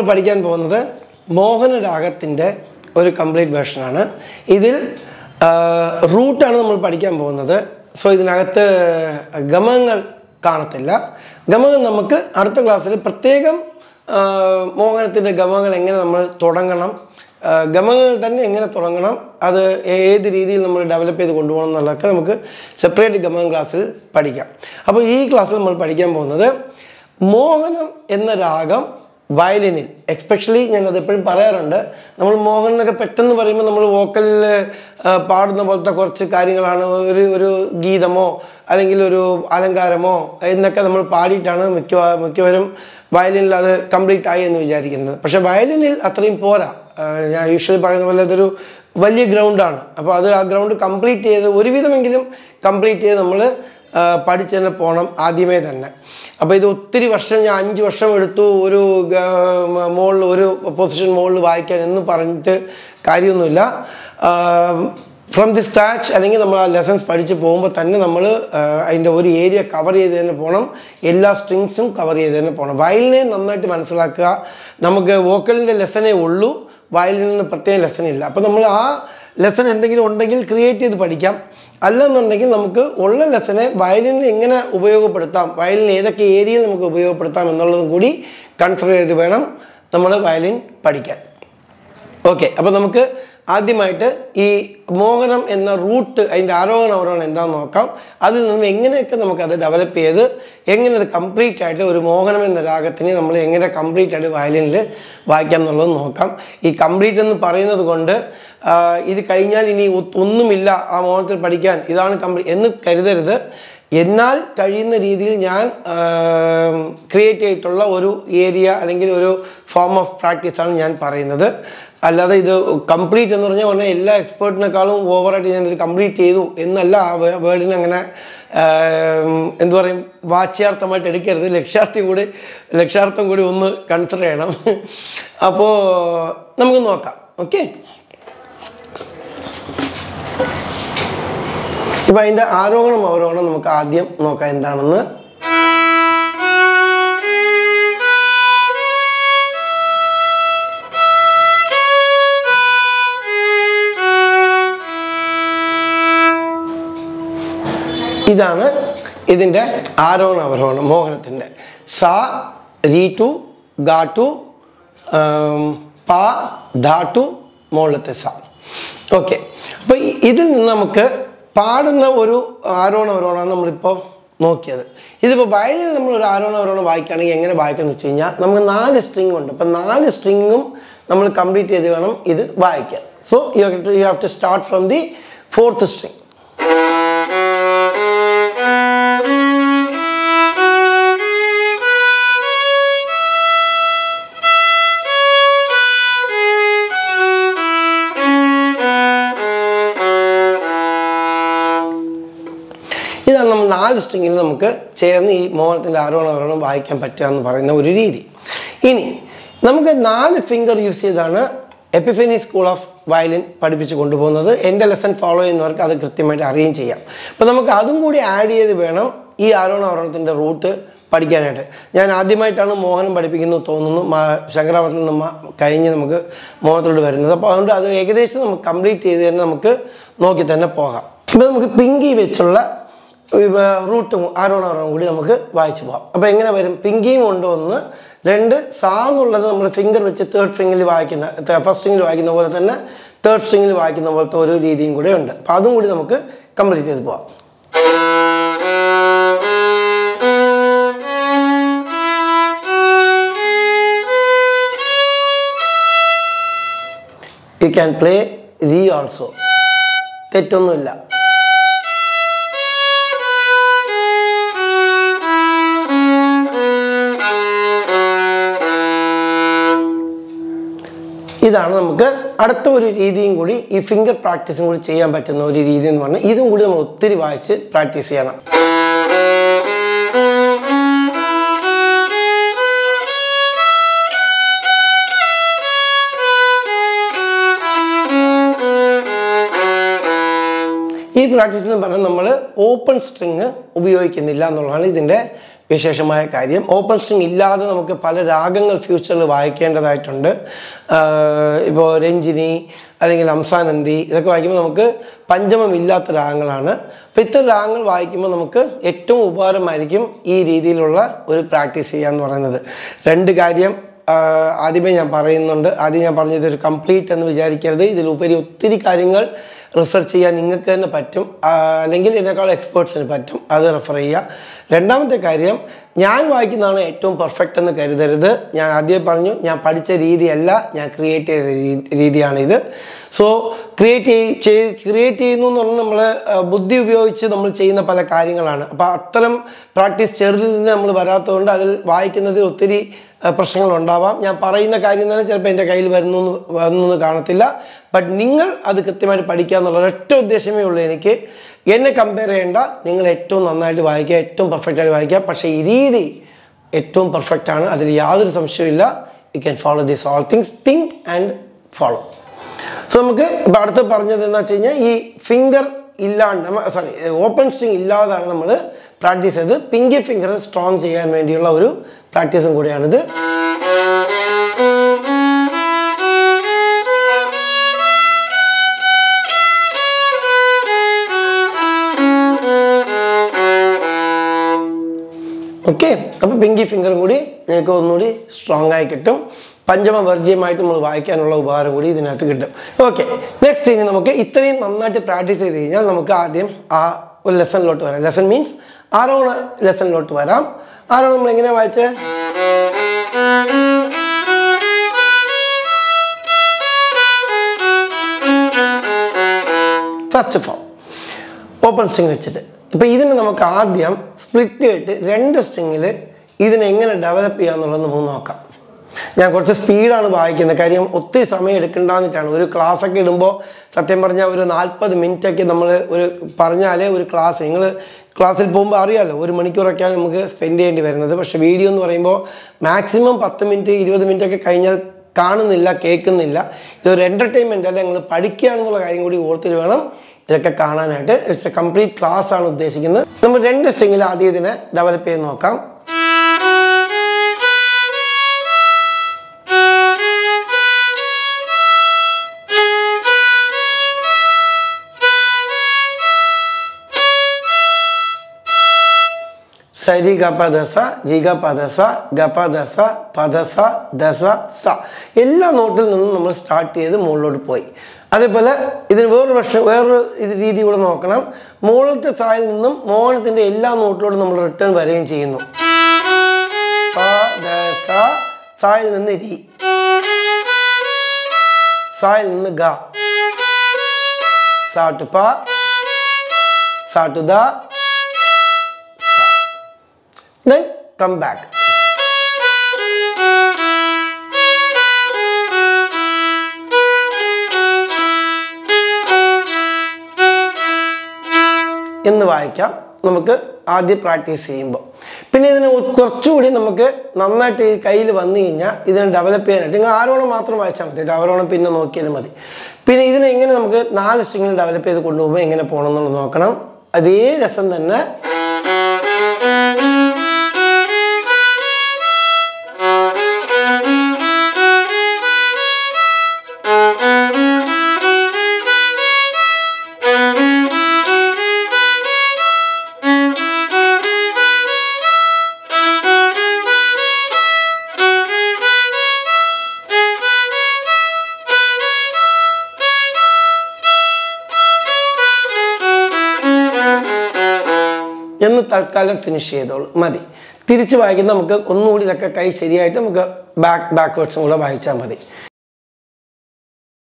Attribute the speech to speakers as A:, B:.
A: പഠിക്കാൻ പോകുന്നത് മോഹനരാഗത്തിൻ്റെ ഒരു കംപ്ലീറ്റ് വേർഷനാണ് ഇതിൽ റൂട്ടാണ് നമ്മൾ പഠിക്കാൻ പോകുന്നത് സോ ഇതിനകത്ത് ഗമകങ്ങൾ കാണത്തില്ല ഗമകം നമുക്ക് അടുത്ത ക്ലാസ്സിൽ പ്രത്യേകം മോഹനത്തിൻ്റെ ഗമകൾ എങ്ങനെ നമ്മൾ തുടങ്ങണം ആ, ഗമകൾ തന്നെ എങ്ങനെ തുടങ്ങണം അത് ഏത് രീതിയിൽ നമ്മൾ ഡെവലപ്പ് ചെയ്ത് കൊണ്ടുപോകണം എന്നുള്ളതൊക്കെ നമുക്ക് സെപ്പറേറ്റ് ഗമകം ക്ലാസ്സിൽ പഠിക്കാം അപ്പോൾ ഈ ക്ലാസ്സിൽ നമ്മൾ പഠിക്കാൻ പോകുന്നത് മോഹനം എന്ന രാഗം വയലിനിൽ എക്സ്പെഷ്യലി ഞാനത് എപ്പോഴും പറയാറുണ്ട് നമ്മൾ മോഹൻ എന്നൊക്കെ പെട്ടെന്ന് പറയുമ്പോൾ നമ്മൾ വോക്കലിൽ പാടുന്ന പോലത്തെ കുറച്ച് കാര്യങ്ങളാണ് ഒരു ഒരു ഗീതമോ അല്ലെങ്കിൽ ഒരു അലങ്കാരമോ എന്നൊക്കെ നമ്മൾ പാടിയിട്ടാണ് മിക്ക മിക്കവരും വയലിനിൽ അത് കംപ്ലീറ്റ് ആയി എന്ന് വിചാരിക്കുന്നത് പക്ഷേ വയലിനിൽ അത്രയും പോരാ ആ, ഞാൻ യൂഷ്വലി പറയുന്ന പോലെ അതൊരു വലിയ ഗ്രൗണ്ടാണ് അപ്പോൾ അത് ആ ഗ്രൗണ്ട് കംപ്ലീറ്റ് ചെയ്ത് ഒരുവിധമെങ്കിലും കംപ്ലീറ്റ് ചെയ്ത് നമ്മൾ പഠിച്ചു തന്നെ പോകണം ആദ്യമേ തന്നെ അപ്പോൾ ഇത് ഒത്തിരി വർഷം ഞാൻ അഞ്ച് വർഷം എടുത്തു ഒരു മുകളിൽ ഒരു പൊസിഷൻ മുകളിൽ വായിക്കാൻ എന്ന് പറഞ്ഞിട്ട് കാര്യമൊന്നുമില്ല ഫ്രം ദി സ്ക്രാച്ച് അല്ലെങ്കിൽ നമ്മൾ ആ ലെസൺസ് പഠിച്ച് പോകുമ്പോൾ തന്നെ നമ്മൾ അതിൻ്റെ ഒരു ഏരിയ കവർ ചെയ്ത് തന്നെ പോകണം എല്ലാ സ്ട്രിങ്സും കവർ ചെയ്ത് തന്നെ പോകണം വയലിനെ നന്നായിട്ട് മനസ്സിലാക്കുക നമുക്ക് വോക്കലിൻ്റെ ലെസനേ ഉള്ളൂ വയലിൽ നിന്ന് പ്രത്യേക ലെസൺ ഇല്ല അപ്പോൾ നമ്മൾ ആ ലെസൺ എന്തെങ്കിലും ഉണ്ടെങ്കിൽ ക്രിയേറ്റ് ചെയ്ത് പഠിക്കാം അല്ലെന്നുണ്ടെങ്കിൽ നമുക്ക് ഉള്ള ലെസനെ വയലിന് എങ്ങനെ ഉപയോഗപ്പെടുത്താം വയലിന് ഏതൊക്കെ ഏരിയയിൽ നമുക്ക് ഉപയോഗപ്പെടുത്താം എന്നുള്ളതും കൂടി കൺസിഡർ ചെയ്ത് വേണം നമ്മൾ വയലിൻ പഠിക്കാൻ ഓക്കെ അപ്പോൾ നമുക്ക് ആദ്യമായിട്ട് ഈ മോഹനം എന്ന റൂട്ട് അതിൻ്റെ ആരോഹണം അവരോഹണം എന്താണെന്ന് നോക്കാം അതിൽ നിന്നും എങ്ങനെയൊക്കെ നമുക്കത് ഡെവലപ്പ് ചെയ്ത് എങ്ങനെ അത് കംപ്ലീറ്റ് ആയിട്ട് ഒരു മോഹനം എന്ന രാഗത്തിന് നമ്മൾ എങ്ങനെ കംപ്ലീറ്റ് ആയിട്ട് വയലിനിൽ വായിക്കാം എന്നുള്ളത് നോക്കാം ഈ കംപ്ലീറ്റ് എന്ന് പറയുന്നത് കൊണ്ട് ആ, ഇത് കഴിഞ്ഞാൽ ഇനി ഒ- ഒന്നുമില്ല ആ മോഹനത്തിൽ പഠിക്കാൻ ഇതാണ് കംപ്ലീറ്റ് എന്ന് കരുതരുത് എന്നാൽ കഴിയുന്ന രീതിയിൽ ഞാൻ ക്രിയേറ്റ് ചെയ്തിട്ടുള്ള ഒരു ഏരിയ അല്ലെങ്കിൽ ഒരു ഫോം ഓഫ് പ്രാക്ടീസാണ് ഞാൻ പറയുന്നത് അല്ലാതെ ഇത് കംപ്ലീറ്റ് എന്ന് പറഞ്ഞാൽ പറഞ്ഞാൽ എല്ലാ എക്സ്പേർട്ടിനേക്കാളും ഓവറായിട്ട് ഞാൻ ഇത് കംപ്ലീറ്റ് ചെയ്തു എന്നല്ല ആ വേർഡിനെ അങ്ങനെ ആം, എന്തു പറയും വാച്യാർത്ഥമായിട്ട് എടുക്കരുത് ലക്ഷ്യാർത്ഥി കൂടി ലക്ഷ്യാർത്ഥം കൂടി ഒന്ന് കൺസിഡർ ചെയ്യണം അപ്പോൾ നമുക്ക് നോക്കാം ഓക്കെ ഇപ്പം അതിൻ്റെ ആരോഹണം അവരോഹണം നമുക്ക് ആദ്യം നോക്കാം എന്താണെന്ന് ഇതാണ് ഇതിൻ്റെ ആരോഹണം അവരോഹണം മോഹനത്തിൻ്റെ സ രീ ടു ഗാ ടു പ ധ ടു മുകളിലത്തെ സ ഓക്കെ അപ്പോൾ ഇതിൽ നിന്ന് നമുക്ക് പാടുന്ന ഒരു ആരോഹണം അവരോഹണമാണ് നമ്മളിപ്പോൾ നോക്കിയത് ഇതിപ്പോൾ വയലിൽ നമ്മൾ ഒരു ആരോഹണം അവരോഹണം വായിക്കുകയാണെങ്കിൽ എങ്ങനെ വായിക്കാമെന്ന് വെച്ച് കഴിഞ്ഞാൽ നമുക്ക് നാല് സ്ട്രിങ് ഉണ്ട് അപ്പം നാല് സ്ട്രിങ്ങും നമ്മൾ കംപ്ലീറ്റ് ചെയ്ത് വേണം ഇത് വായിക്കാൻ so you you have to start from the fourth string ഇതാണ് നമ്മൾ നാല് സ്ട്രിങ്ങിൽ നമുക്ക് ചേർന്ന് ഈ മോഹനത്തിൻ്റെ ആരോഹണം അവരോഹണം വായിക്കാൻ പറ്റുക എന്ന് പറയുന്ന ഒരു രീതി ഇനി നമുക്ക് നാല് ഫിംഗർ യൂസ് ചെയ്താണ് എപ്പിഫനി സ്കൂൾ ഓഫ് വയലിൻ പഠിപ്പിച്ച് കൊണ്ടുപോകുന്നത് എൻ്റെ ലെസൺ ഫോളോ ചെയ്യുന്നവർക്ക് അത് കൃത്യമായിട്ട് അറിയുകയും ചെയ്യാം അപ്പോൾ നമുക്ക് അതും കൂടി ആഡ് ചെയ്ത് വേണം ഈ ആരോഹണ അവരോഹണത്തിൻ്റെ റൂട്ട് പഠിക്കാനായിട്ട് ഞാൻ ആദ്യമായിട്ടാണ് മോഹനം പഠിപ്പിക്കുന്നത് തോന്നുന്നു മാ- ശങ്കരാഭരണത്തിൽ നിന്ന് മാ- കഴിഞ്ഞ് നമുക്ക് മോഹനത്തിലോട്ട് വരുന്നത് അപ്പോൾ അതുകൊണ്ട് അത് ഏകദേശം നമുക്ക് കംപ്ലീറ്റ് ചെയ്ത് തന്നെ നമുക്ക് നോക്കി തന്നെ പോകാം ഇപ്പോൾ നമുക്ക് പിങ്കി വെച്ചുള്ള റൂട്ടും ആരോണവരും കൂടി നമുക്ക് വായിച്ചു പോകാം അപ്പോൾ എങ്ങനെ വരും പിങ്കിയും ഉണ്ട് ഒന്ന് രണ്ട് സാ എന്നുള്ളത് നമ്മൾ ഫിംഗർ വെച്ച് തേർഡ് സ്ട്രിങ്ങിൽ വായിക്കുന്ന ഫസ്റ്റ് സ്ട്രിങ്ങിൽ വായിക്കുന്ന പോലെ തന്നെ തേർഡ് സ്ട്രിങ്ങിൽ വായിക്കുന്ന പോലത്തെ ഒരു രീതിയും കൂടെ ഉണ്ട് അപ്പോൾ അതും കൂടി നമുക്ക് കംപ്ലീറ്റ് ചെയ്ത് പോകാം യു ക്യാൻ പ്ലേ റീ ഓൾസോ തെറ്റൊന്നുമില്ല ഇതാണ് നമുക്ക് അടുത്ത ഒരു രീതിയും കൂടി ഈ ഫിംഗർ പ്രാക്ടീസും കൂടി ചെയ്യാൻ പറ്റുന്ന ഒരു രീതി എന്ന് പറഞ്ഞാൽ ഇതും കൂടി നമ്മൾ ഒത്തിരി വായിച്ച് പ്രാക്ടീസ് ചെയ്യണം ഈ പ്രാക്ടീസ് എന്ന് പറഞ്ഞാൽ നമ്മൾ ഓപ്പൺ സ്ട്രിങ് ഉപയോഗിക്കുന്നില്ല എന്നുള്ളതാണ് ഇതിൻ്റെ വിശേഷമായ കാര്യം ഓപ്പൺ സ്ട്രിങ് ഇല്ലാതെ നമുക്ക് പല രാഗങ്ങൾ ഫ്യൂച്ചറിൽ വായിക്കേണ്ടതായിട്ടുണ്ട് ഇപ്പോൾ രഞ്ജിനി അല്ലെങ്കിൽ അംസാനന്ദി ഇതൊക്കെ വായിക്കുമ്പോൾ നമുക്ക് പഞ്ചമം ഇല്ലാത്ത രാഗങ്ങളാണ് അപ്പോൾ ഇത്തരം രാഗങ്ങൾ വായിക്കുമ്പോൾ നമുക്ക് ഏറ്റവും ഉപകാരമായിരിക്കും ഈ രീതിയിലുള്ള ഒരു പ്രാക്ടീസ് ചെയ്യുക എന്ന് പറയുന്നത് രണ്ട് കാര്യം ആഹ് ആദ്യമേ ഞാൻ പറയുന്നുണ്ട് ആദ്യം ഞാൻ പറഞ്ഞത് ഒരു കംപ്ലീറ്റ് എന്ന് വിചാരിക്കരുത് ഇതിലുപരി ഒത്തിരി കാര്യങ്ങൾ റിസർച്ച് ചെയ്യാൻ നിങ്ങൾക്ക് തന്നെ പറ്റും ആഹ് അല്ലെങ്കിൽ എന്നെക്കാൾ എക്സ്പേർട്സിന് പറ്റും അത് റെഫർ ചെയ്യുക രണ്ടാമത്തെ കാര്യം ഞാൻ വായിക്കുന്നതാണ് ഏറ്റവും പെർഫെക്റ്റ് എന്ന് കരുതരുത് ഞാൻ ആദ്യമേ പറഞ്ഞു ഞാൻ പഠിച്ച രീതിയല്ല ഞാൻ ക്രിയേറ്റ് ചെയ്ത രീ- രീതിയാണിത് സോ ക്രിയേറ്റ് ചെയ് ക്രിയേറ്റ് ചെയ്യുന്നു എന്ന് പറഞ്ഞാൽ നമ്മൾ ബുദ്ധി ഉപയോഗിച്ച് നമ്മൾ ചെയ്യുന്ന പല കാര്യങ്ങളാണ് അപ്പോൾ അത്തരം പ്രാക്ടീസ് ചെറുതിൽ നിന്ന് നമ്മൾ വരാത്തതുകൊണ്ട് അതിൽ വായിക്കുന്നതിൽ ഒത്തിരി അഹ് പ്രശ്നങ്ങളുണ്ടാവാം ഞാൻ പറയുന്ന കാര്യം തന്നെ ചിലപ്പോൾ എൻ്റെ കയ്യിൽ വരുന്നു എന്ന് വന്നു കാണത്തില്ല ബട്ട് നിങ്ങൾ അത് കൃത്യമായിട്ട് പഠിക്കുക എന്നുള്ള ഒരൊറ്റ ഉദ്ദേശമേ ഉള്ളൂ എനിക്ക് എന്നെ കമ്പയർ ചെയ്യേണ്ട നിങ്ങൾ ഏറ്റവും നന്നായിട്ട് വായിക്കുക ഏറ്റവും പെർഫെക്റ്റ് ആയിട്ട് വായിക്കുക പക്ഷേ ഈ രീതി ഏറ്റവും പെർഫെക്റ്റ് ആണ് അതിൽ യാതൊരു സംശയമില്ല you can follow this all things think and follow so നമുക്ക് ഇപ്പം അടുത്ത് പറഞ്ഞത് എന്താ വെച്ച് കഴിഞ്ഞാൽ ഈ ഫിംഗർ ഇല്ലാണ്ട് സോറി ഓപ്പൺ സ്ട്രിങ് ഇല്ലാതാണ് നമ്മൾ പ്രാക്ടീസ് ചെയ്ത് പിങ്കി ഫിംഗർ സ്ട്രോങ് ചെയ്യാൻ വേണ്ടിയുള്ള ഒരു പ്രാക്ടീസും കൂടിയാണിത് ഓക്കെ അപ്പോൾ പിങ്കി ഫിംഗറും കൂടി നിങ്ങൾക്ക് ഒന്നുകൂടി സ്ട്രോങ് ആയി കിട്ടും പഞ്ചമ വർജ്യമായിട്ട് നമ്മൾ വായിക്കാനുള്ള ഉപകാരം കൂടി ഇതിനകത്ത് കിട്ടും ഓക്കെ നെക്സ്റ്റ് ഇനി നമുക്ക് ഇത്രയും നന്നായിട്ട് പ്രാക്ടീസ് ചെയ്ത് കഴിഞ്ഞാൽ നമുക്ക് ആദ്യം ആ ഒരു ലെസണിലോട്ട് വരാം ലെസൺ മീൻസ് ആരോണ ലെസണിലോട്ട് വരാം ആരോണ നമ്മൾ എങ്ങനെ വായിച്ചേ ഫസ്റ്റ് ഫോം ഓപ്പൺ സ്ട്രിങ് വെച്ചിട്ട് ഇപ്പോൾ ഇതിന് നമുക്ക് ആദ്യം സ്പ്ലിറ്റ് ചെയ്തിട്ട് രണ്ട് സ്ട്രിങ്ങിൽ ഇതിനെ എങ്ങനെ ഡെവലപ്പ് ചെയ്യാന്നുള്ളത് നമുക്ക് നോക്കാം ഞാൻ കുറച്ച് സ്പീഡാണ് വായിക്കുന്നത് കാര്യം ഒത്തിരി സമയം എടുക്കേണ്ടാന്നിട്ടാണ് ഒരു class ഒക്കെ ഇടുമ്പോൾ സത്യം പറഞ്ഞാൽ ഒരു നാൽപ്പത് ഒക്കെ നമ്മൾ ഒരു പറഞ്ഞാലേ ഒരു ക്ലാസ് നിങ്ങൾ ക്ലാസ്സിൽ പോകുമ്പോൾ അറിയാമല്ലോ ഒരു മണിക്കൂറൊക്കെയാണ് നമുക്ക് സ്പെൻഡ് ചെയ്യേണ്ടി വരുന്നത് പക്ഷേ വീഡിയോ എന്ന് പറയുമ്പോൾ മാക്സിമം പത്ത് മിനിറ്റ് ഇരുപത് മിനിറ്റ് ഒക്കെ കഴിഞ്ഞാൽ കാണുന്നില്ല കേൾക്കുന്നില്ല ഇതൊരു എൻ്റർടൈൻമെൻ്റ് അല്ല നിങ്ങൾ പഠിക്കുകയാണെന്നുള്ള കാര്യം കൂടി ഓർത്തിട്ട് വേണം ഇതൊക്കെ കാണാനായിട്ട് ഇറ്റ്സ് എ കംപ്ലീറ്റ് ക്ലാസ് ആണ് ഉദ്ദേശിക്കുന്നത് നമ്മൾ രണ്ട് സ്ട്രിങ്ങിൽ ആദ്യം ഇതിനെ ഡെവലപ്പ് ചെയ്ത് നോക്കാം സരി ഗ പ ദസ ജി ഗ പ ദസ ഗ പ ദസ പ ദസ ദസ സ എല്ലാ നോട്ടിൽ നിന്നും നമ്മൾ സ്റ്റാർട്ട് ചെയ്ത് മുകളിലോട്ട് പോയി അതേപോലെ ഇതിന് വേറൊരു പ്രശ്നം വേറൊരു ഇത് രീതി കൂടെ നോക്കണം മുകളിലത്തെ സായിൽ നിന്നും മോഹനത്തിൻ്റെ എല്ലാ നോട്ടിലോട്ടും നമ്മൾ റിട്ടേൺ വരികയും ചെയ്യുന്നു പ ദസ സായിൽ നിന്ന് രി സായിൽ നിന്ന് ഗ സാ ടു പ സാ to the then come back. എന്ന് വായിക്കാം നമുക്ക് ആദ്യം പ്രാക്ടീസ് ചെയ്യുമ്പോൾ പിന്നെ ഇതിന് ഒ- കുറച്ചുകൂടി നമുക്ക് നന്നായിട്ട് ഈ കയ്യിൽ വന്നു കഴിഞ്ഞാൽ ഇതിനെ ഡെവലപ്പ് ചെയ്യാനായിട്ട് നിങ്ങൾ ആരോണം മാത്രം വായിച്ചാൽ മതി കേട്ടോ ആരോണം പിന്നെ നോക്കിയാലും മതി പിന്നെ ഇതിനെ എങ്ങനെ നമുക്ക് നാല് സ്ട്രിങ്ങിൽ ഡെവലപ്പ് ചെയ്ത് കൊണ്ടുപോകുമ്പോൾ എങ്ങനെ പോകണം എന്നുള്ളത് നോക്കണം അതേ രസം തന്നെ എന്ന് തൽക്കാലം ഫിനിഷ് ചെയ്തോളൂ മതി തിരിച്ച് വായിക്കുന്ന നമുക്ക് ഒന്നുകൂടി ഇതൊക്കെ കൈ ശരിയായിട്ട് നമുക്ക് ബാക്ക് ബാക്ക്വേർഡ്സും കൂടെ വായിച്ചാൽ മതി